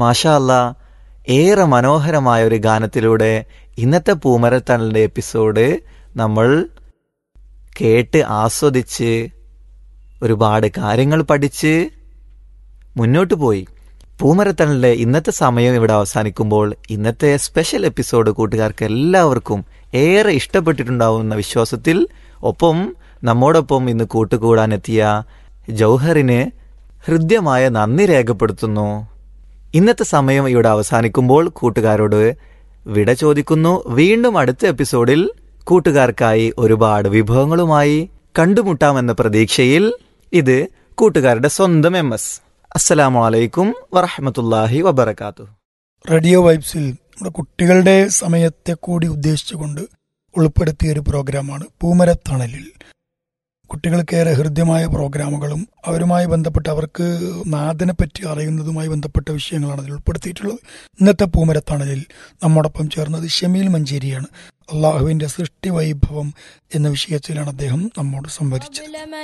മാഷാ അല്ല ഏറെ മനോഹരമായ ഒരു ഗാനത്തിലൂടെ ഇന്നത്തെ പൂമരത്തണലിന്റെ എപ്പിസോഡ് നമ്മൾ കേട്ട് ആസ്വദിച്ച് ഒരുപാട് കാര്യങ്ങൾ പഠിച്ച് മുന്നോട്ട് പോയി പൂമരത്തണലിന്റെ ഇന്നത്തെ സമയം ഇവിടെ അവസാനിക്കുമ്പോൾ ഇന്നത്തെ സ്പെഷ്യൽ എപ്പിസോഡ് കൂട്ടുകാർക്ക് എല്ലാവർക്കും ഏറെ ഇഷ്ടപ്പെട്ടിട്ടുണ്ടാവുന്ന വിശ്വാസത്തിൽ ഒപ്പം നമ്മോടൊപ്പം ഇന്ന് കൂട്ടുകൂടാനെത്തിയ ജൗഹറിന് ഹൃദ്യമായ നന്ദി രേഖപ്പെടുത്തുന്നു ഇന്നത്തെ സമയം ഇവിടെ അവസാനിക്കുമ്പോൾ കൂട്ടുകാരോട് വിട ചോദിക്കുന്നു വീണ്ടും അടുത്ത എപ്പിസോഡിൽ കൂട്ടുകാർക്കായി ഒരുപാട് വിഭവങ്ങളുമായി കണ്ടുമുട്ടാമെന്ന പ്രതീക്ഷയിൽ ഇത് കൂട്ടുകാരുടെ സ്വന്തം എം എസ് അസ്സലാമലൈക്കും വറഹമത്തല്ലാഹി വബർക്കാത്തു റേഡിയോ വൈബ്സിൽ നമ്മുടെ കുട്ടികളുടെ സമയത്തെ കൂടി ഉദ്ദേശിച്ചുകൊണ്ട് ഉൾപ്പെടുത്തിയ ഒരു പ്രോഗ്രാമാണ് പൂമരത്തണലിൽ കുട്ടികൾക്കേറെ ഹൃദ്യമായ പ്രോഗ്രാമുകളും അവരുമായി ബന്ധപ്പെട്ട് അവർക്ക് നാദിനെ പറ്റി അറിയുന്നതുമായി ബന്ധപ്പെട്ട വിഷയങ്ങളാണ് അതിൽ ഉൾപ്പെടുത്തിയിട്ടുള്ളത് ഇന്നത്തെ പൂമരത്തണലിൽ നമ്മോടൊപ്പം ചേർന്നത് ഷമീൽ മഞ്ചേരിയാണ് അള്ളാഹുവിന്റെ സൃഷ്ടി വൈഭവം എന്ന വിഷയത്തിലാണ് അദ്ദേഹം നമ്മോട് സംവദിച്ചത്